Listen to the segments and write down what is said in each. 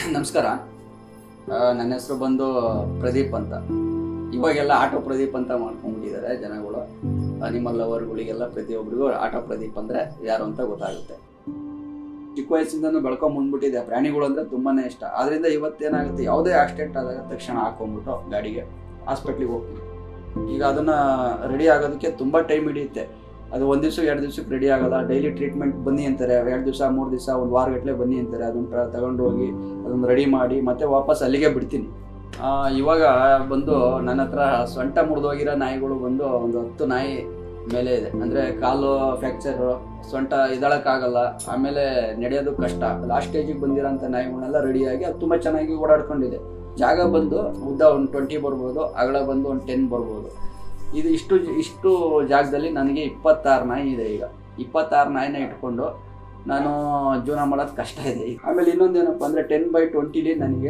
ನಮಸ್ಕಾರ ಆ, ನನ್ನ ಹೆಸರು ಬಂದು ಪ್ರದೀಪ್ ಅಂತ ಇವಾಗೆಲ್ಲ ಆಟೋ ಪ್ರದೀಪ್ ಅಂತ ಮಾಡ್ಕೊಂಡ್ಬಿಟ್ಟಿದ್ದಾರೆ ಜನಗಳು ಅನಿಮಲ್ ಲವರ್ಗಳಿಗೆಲ್ಲ ಪ್ರತಿಯೊಬ್ಬರಿಗೂ ಆಟೋ ಪ್ರದೀಪ್ ಅಂದರೆ ಯಾರು ಅಂತ ಗೊತ್ತಾಗುತ್ತೆ ಚಿಕ್ಕ ವಯಸ್ಸಿಂದನೂ ಬೆಳ್ಕೊಂಡ್ ಬಂದ್ಬಿಟ್ಟಿದೆ ಪ್ರಾಣಿಗಳು ಅಂದರೆ ತುಂಬಾನೇ ಇಷ್ಟ ಆದ್ರಿಂದ ಇವತ್ತೇನಾಗುತ್ತೆ ಯಾವುದೇ ಆಕ್ಸಿಡೆಂಟ್ ಆದಾಗ ತಕ್ಷಣ ಹಾಕೊಂಡ್ಬಿಟ್ಟು ಗಾಡಿಗೆ ಹಾಸ್ಪಿಟ್ಲಿಗೆ ಹೋಗ್ತೀವಿ ಈಗ ಅದನ್ನ ರೆಡಿ ಆಗೋದಕ್ಕೆ ತುಂಬ ಟೈಮ್ ಹಿಡಿಯುತ್ತೆ ಅದು ಒಂದು ದಿವಸ ಎರಡು ದಿವಸಕ್ಕೆ ರೆಡಿ ಆಗಲ್ಲ ಡೈಲಿ ಟ್ರೀಟ್ಮೆಂಟ್ ಬನ್ನಿ ಅಂತಾರೆ ಎರಡು ದಿವಸ ಮೂರು ದಿವಸ ಒಂದು ವಾರಗಟ್ಟಲೆ ಬನ್ನಿ ಅಂತಾರೆ ಅದನ್ನ ತಗೊಂಡು ಹೋಗಿ ಅದನ್ನ ರೆಡಿ ಮಾಡಿ ಮತ್ತೆ ವಾಪಸ್ ಅಲ್ಲಿಗೆ ಬಿಡ್ತೀನಿ ಆ, ಇವಾಗ ಬಂದು ನನ್ನ ಹತ್ರ ಸೊಂಟ ಮುರಿದೋಗಿರೋ ನಾಯಿಗಳು ಬಂದು ಒಂದು ಹತ್ತು ನಾಯಿ ಮೇಲೆ ಇದೆ ಅಂದ್ರೆ ಕಾಲು ಫ್ರಾಕ್ಚರ್ ಸೊಂಟ ಇದಳಕ್ಕಾಗಲ್ಲ ಆಮೇಲೆ ನಡೆಯೋದು ಕಷ್ಟ ಲಾಸ್ಟ್ ಸ್ಟೇಜಿಗೆ ಬಂದಿರೋಂಥ ನಾಯಿಗಳನ್ನೆಲ್ಲ ರೆಡಿಯಾಗಿ ಅದು ತುಂಬ ಚೆನ್ನಾಗಿ ಓಡಾಡ್ಕೊಂಡಿದೆ ಜಾಗ ಬಂದು ಉದ್ದ ಒಂದು ಟ್ವೆಂಟಿ ಬರ್ಬೋದು ಅಗಲ ಬಂದು ಒಂದು ಟೆನ್ ಬರ್ಬೋದು ಇದು ಇಷ್ಟು ಇಷ್ಟು ಜಾಗದಲ್ಲಿ ನನಗೆ ಇಪ್ಪತ್ತಾರು ನಾಯಿ ಇದೆ ಈಗ ಇಪ್ಪತ್ತಾರು ನಾಯಿನ ಇಟ್ಕೊಂಡು ನಾನು ಜೀವನ ಮಾಡೋದು ಕಷ್ಟ ಇದೆ ಆಮೇಲೆ ಇನ್ನೊಂದೇನಪ್ಪ ಅಂದರೆ ಟೆನ್ ಬೈ ಟ್ವೆಂಟಿಲಿ ನನಗೆ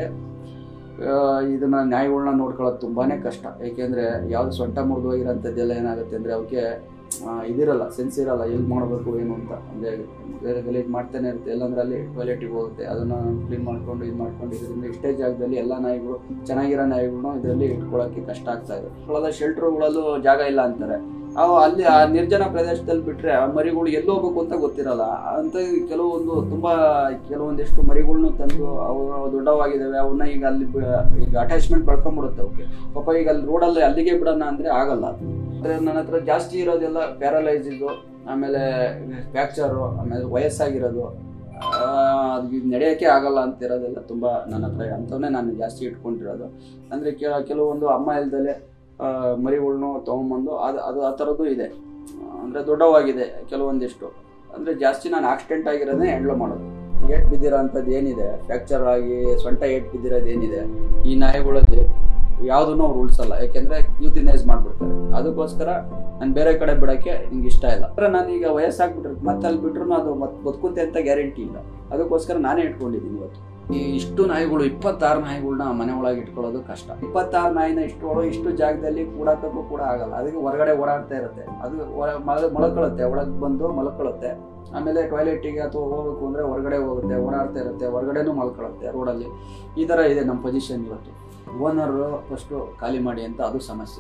ಆ, ಇದನ್ನ ನಾಯಿಗಳನ್ನ ನೋಡ್ಕೊಳ್ಳೋದು ತುಂಬಾನೇ ಕಷ್ಟ ಏಕೆಂದ್ರೆ ಯಾವ್ದು ಸೊಂಟ ಮುರಿದು ಹೋಗಿರೋಂಥದ್ದೆಲ್ಲ ಏನಾಗುತ್ತೆ ಅಂದ್ರೆ ಅವಕ್ಕೆ ಇದಿರಲ್ಲ ಸೆನ್ಸ್ ಇರಲ್ಲ ಎಲ್ಲಿ ಮಾಡಬೇಕು ಏನು ಅಂತ ಅಂದ್ರೆ ಬೇರೆ ಗಲೀಜ್ ಮಾಡ್ತಾನೆ ಇರುತ್ತೆ ಇಲ್ಲಾಂದ್ರೆ ಅಲ್ಲಿ ಟಾಯ್ಲೆಟಿಗೆ ಹೋಗುತ್ತೆ ಅದನ್ನ ಕ್ಲೀನ್ ಮಾಡ್ಕೊಂಡು ಇದು ಮಾಡ್ಕೊಂಡು ಇದರಿಂದ ಇಷ್ಟೇ ಜಾಗದಲ್ಲಿ ಎಲ್ಲ ನಾಯಿಗಳು ಚೆನ್ನಾಗಿರೋ ನಾಯಿಗಳನ್ನ ಇದರಲ್ಲಿ ಇಟ್ಕೊಳ್ಳೋಕೆ ಕಷ್ಟ ಆಗ್ತಾ ಇದೆ ಇಟ್ಕೊಳ್ಳೋದ ಶೆಲ್ಟರ್ಗಳಲ್ಲೂ ಜಾಗ ಇಲ್ಲ ಅಂತಾರೆ ಅವು ಅಲ್ಲಿ ಆ ನಿರ್ಜನ ಪ್ರದೇಶದಲ್ಲಿ ಬಿಟ್ರೆ ಆ ಮರಿಗಳು ಎಲ್ಲಿ ಹೋಗ್ಬೇಕು ಅಂತ ಗೊತ್ತಿರಲ್ಲ ಅಂತ ಕೆಲವೊಂದು ತುಂಬಾ ಕೆಲವೊಂದಿಷ್ಟು ಮರಿಗಳ್ನು ತಂದು ಅವು ದೊಡ್ಡವಾಗಿದ್ದಾವೆ ಅವನ್ನ ಈಗ ಅಲ್ಲಿ ಬ- ಈಗ ಅಟ್ಯಾಚ್ಮೆಂಟ್ ಬೆಳ್ಕೊಂಡ್ಬಿಡುತ್ತೆ ಅವಕ್ಕೆ ಪಾಪ ಈಗ ಅಲ್ಲಿ ರೋಡಲ್ಲಿ ಅಲ್ಲಿಗೆ ಬಿಡೋಣ ಅಂದ್ರೆ ಆಗಲ್ಲ ಅದು ಅಂದ್ರೆ ನನ್ನ ಹತ್ರ ಜಾಸ್ತಿ ಇರೋದೆಲ್ಲ ಪ್ಯಾರಲೈಸ್ ಇದು ಆಮೇಲೆ ಫ್ರಾಕ್ಚರು ಆಮೇಲೆ ವಯಸ್ಸಾಗಿರೋದು ಆ, ಅದು ಈಗ ನಡೆಯೋಕ್ಕೆ ಆಗಲ್ಲ ಅಂತ ಇರೋದೆಲ್ಲ ತುಂಬ ನನ್ನ ಹತ್ರ ಅಂಥವನ್ನೇ ನಾನು ಜಾಸ್ತಿ ಇಟ್ಕೊಂಡಿರೋದು ಅಂದರೆ ಕೆಲವೊಂದು ಅಮ್ಮ ಇಲ್ದಲೆ ಆ, ಮರಿಗಳ್ನು ತೊಗೊಂಬಂದು ಅದು ಅದು ಆ ಥರದ್ದು ಇದೆ ಅಂದರೆ ದೊಡ್ಡವಾಗಿದೆ ಕೆಲವೊಂದಿಷ್ಟು ಅಂದರೆ ಜಾಸ್ತಿ ನಾನು ಆಕ್ಸಿಡೆಂಟ್ ಆಗಿರೋದೇ ಹ್ಯಾಂಡ್ಲ್ ಮಾಡೋದು ಏಟ್ ಬಿದ್ದಿರೋ ಅಂಥದ್ದು ಏನಿದೆ ಫ್ರ್ಯಾಕ್ಚರ್ ಆಗಿ ಸೊಂಟ ಏಟ್ ಬಿದ್ದಿರೋದು ಏನಿದೆ ಈ ನಾಯಿಗಳಲ್ಲಿ ಯಾವುದನ್ನು ಅವ್ರು ಉಳಿಸಲ್ಲ ಯಾಕೆಂದ್ರೆ ಯೂತಿನೈಸ್ ಮಾಡ್ಬಿಡ್ತಾರೆ ಅದಕ್ಕೋಸ್ಕರ ನಾನು ಬೇರೆ ಕಡೆ ಬಿಡೋಕ್ಕೆ ನಿಂಗೆ ಇಷ್ಟ ಇಲ್ಲ ಅಂದ್ರೆ ನಾನು ಈಗ ವಯಸ್ಸಾಗ್ಬಿಟ್ರೆ ಮತ್ತೆ ಅಲ್ಲಿ ಬಿಟ್ರು ಅದು ಮತ್ತೆ ಬದುಕುತ್ತೆ ಅಂತ ಗ್ಯಾರಂಟಿ ಇಲ್ಲ ಅದಕ್ಕೋಸ್ಕರ ನಾನೇ ಇಟ್ಕೊಂಡಿದ್ದೀನಿ ಇವತ್ತು ಈ ಇಷ್ಟು ನಾಯಿಗಳು ಇಪ್ಪತ್ತಾರು ನಾಯಿಗಳನ್ನ ಮನೆ ಒಳಗೆ ಇಟ್ಕೊಳ್ಳೋದು ಕಷ್ಟ ಇಪ್ಪತ್ತಾರು ನಾಯಿನ ಇಟ್ಕೊಳ್ಳೋ ಇಷ್ಟು ಜಾಗದಲ್ಲಿ ಕೂಡಕ್ಕೂ ಕೂಡ ಆಗಲ್ಲ ಅದಕ್ಕೆ ಹೊರಗಡೆ ಓಡಾಡ್ತಾ ಇರುತ್ತೆ ಅದು ಹೊರ- ಮಲ- ಮಲ್ಕೊಳ್ಳುತ್ತೆ ಒಳಗೆ ಬಂದು ಮಲ್ಕೊಳ್ಳುತ್ತೆ ಆಮೇಲೆ ಟಾಯ್ಲೆಟಿಗೆ ಅಥವಾ ಹೋಗ್ಬೇಕು ಅಂದರೆ ಹೊರಗಡೆ ಹೋಗುತ್ತೆ ಓಡಾಡ್ತಾ ಇರುತ್ತೆ ಹೊರಗಡೆನೂ ಮಲ್ಕೊಳ್ಳುತ್ತೆ ರೋಡಲ್ಲಿ ಈ ಥರ ಇದೆ ನಮ್ಮ ಪೊಸಿಷನ್ ಇವತ್ತು ಓನರು ಫಸ್ಟು ಖಾಲಿ ಮಾಡಿ ಅಂತ ಅದು ಸಮಸ್ಯೆ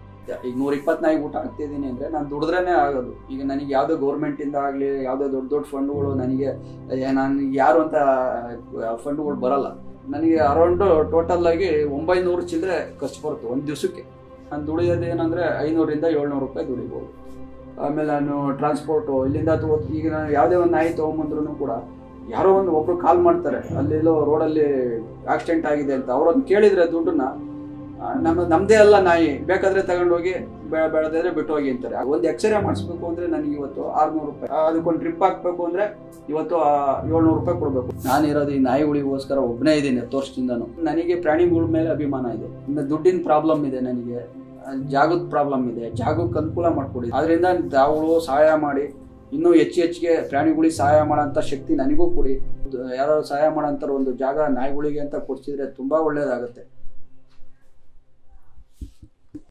ಈಗ ನೂರ ಇಪ್ಪತ್ತು ನಾಯಿಗೆ ಊಟ ಹಾಕ್ತಿದ್ದೀನಿ ಅಂದರೆ ನಾನು ದುಡಿದ್ರೇ ಆಗೋದು ಈಗ ನನಗೆ ಯಾವುದೋ ಗೌರ್ಮೆಂಟಿಂದ ಆಗಲಿ ಯಾವುದೋ ದೊಡ್ಡ ದೊಡ್ಡ ಫಂಡ್ಗಳು ನನಗೆ ಏ, ನಾನು ಯಾರು ಅಂತ ಫಂಡ್ಗಳು ಬರಲ್ಲ ನನಗೆ ಅರೌಂಡು ಟೋಟಲ್ ಆಗಿ ಒಂಬೈನೂರು ಚಿಲ್ಲರೆ ಖರ್ಚು ಬರುತ್ತೆ ಒಂದು ದಿವಸಕ್ಕೆ ನಾನು ದುಡಿಯೋದು ಏನಂದರೆ ಐನೂರಿಂದ ಏಳ್ನೂರು ರೂಪಾಯಿ ದುಡಿಬೋದು ಆಮೇಲೆ ನಾನು ಟ್ರಾನ್ಸ್ಪೋರ್ಟು ಇಲ್ಲಿಂದ ಅಥವಾ ಈಗ ನಾನು ಯಾವುದೇ ಒಂದು ನಾಯಿ ತೊಗೊಂಬಂದ್ರೂ ಕೂಡ ಯಾರೋ ಒಂದು ಒಬ್ರು ಕಾಲ್ ಮಾಡ್ತಾರೆ ಅಲ್ಲೆಲ್ಲೋ ರೋಡಲ್ಲಿ ಆಕ್ಸಿಡೆಂಟ್ ಆಗಿದೆ ಅಂತ ಅವ್ರನ್ನ ಕೇಳಿದ್ರೆ ದುಡ್ಡನ್ನ ಆ, ನಮ್ಮ ನಮ್ಮದೇ ಅಲ್ಲ ನಾಯಿ ಬೇಕಾದ್ರೆ ತಗೊಂಡೋಗಿ ಬೆ- ಬೆಳೆದಿದ್ರೆ ಬಿಟ್ಟು ಹೋಗಿ ಅಂತಾರೆ ಒಂದು ಎಕ್ಸ್ರೇ ಮಾಡಿಸ್ಬೇಕು ಅಂದ್ರೆ ನನಗೆ ಇವತ್ತು ಆರ್ನೂರು ರೂಪಾಯಿ ಆ, ಅದಕ್ಕೊಂದು ಟ್ರಿಪ್ ಹಾಕ್ಬೇಕು ಅಂದ್ರೆ ಇವತ್ತು ಏಳ್ನೂರು ರೂಪಾಯಿ ಕೊಡಬೇಕು ನಾನಿರೋದು ಈ ನಾಯಿಗಳಿಗೋಸ್ಕರ ಒಬ್ಬನೇ ಇದ್ದೀನಿ ಹತ್ತು ವರ್ಷದಿಂದನು ನನಗೆ ಪ್ರಾಣಿಗಳ ಮೇಲೆ ಅಭಿಮಾನ ಇದೆ ಇನ್ನು ದುಡ್ಡಿನ ಪ್ರಾಬ್ಲಮ್ ಇದೆ ನನಗೆ ಆ, ಜಾಗದ ಪ್ರಾಬ್ಲಮ್ ಇದೆ ಜಾಗಕ್ಕೆ ಅನುಕೂಲ ಮಾಡಿಕೊಡಿ ಅದರಿಂದ ತಾವುಗಳು ಸಹಾಯ ಮಾಡಿ ಇನ್ನೂ ಹೆಚ್ಚು ಹೆಚ್ಚಿಗೆ ಪ್ರಾಣಿಗಳಿಗೆ ಸಹಾಯ ಮಾಡೋಂಥ ಶಕ್ತಿ ನನಗೂ ಕೊಡಿ ಯಾರು ಸಹಾಯ ಮಾಡೋಂಥ ಒಂದು ಜಾಗ ನಾಯಿಗಳಿಗೆ ಅಂತ ಕೊಡ್ಸಿದ್ರೆ ತುಂಬ ಒಳ್ಳೇದಾಗುತ್ತೆ